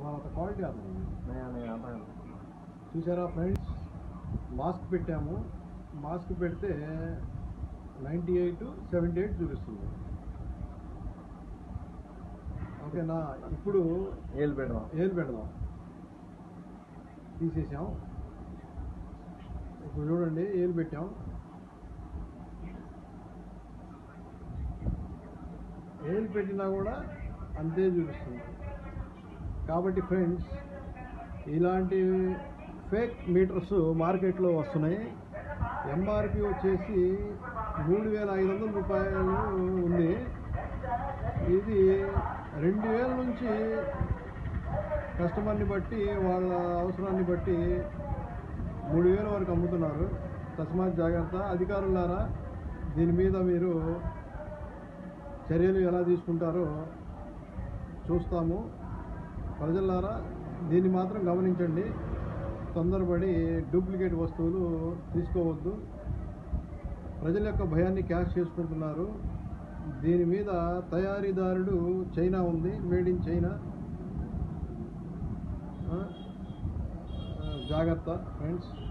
తర్వాత క్వాలిటీ आता है नया नया आता है చూసారా ఫ్రెండ్స్ మాస్క్ పెట్టాము మాస్క్ పెడితే నైంటీ ఎయిట్ సెవెంటీ ఎయిట్ చూపిస్తుంది ఓకేనా ఇప్పుడు ఏళ్ళు పెడదాం ఏలు పెడదాం తీసేసాం ఇప్పుడు చూడండి ఏలు పెట్టాం ఏలు పెట్టినా కూడా అంతే చూపిస్తుంది కాబట్టి ఫ్రెండ్స్ ఇలాంటి ఫేక్ మీటర్స్ మార్కెట్లో వస్తున్నాయి ఎంఆర్పి వచ్చేసి మూడు వేల ఐదు వందల రూపాయలు ఉంది ఇది రెండు వేల నుంచి కస్టమర్ని బట్టి వాళ్ళ అవసరాన్ని బట్టి మూడు వేల వరకు అమ్ముతున్నారు తస్మాత్ జాగ్రత్త అధికారులారా దీని మీద మీరు చర్యలు ఎలా తీసుకుంటారో చూస్తాము ప్రజలారా దీన్ని మాత్రం గమనించండి తొందరపడి డూప్లికేట్ వస్తువులు తీసుకోవద్దు ప్రజల యొక్క భయాన్ని క్యాష్ చేసుకుంటున్నారు దీని మీద తయారీదారుడు చైనా ఉంది మేడ్ ఇన్ చైనా ఆ, ఆ, జాగ్రత్త ఫ్రెండ్స్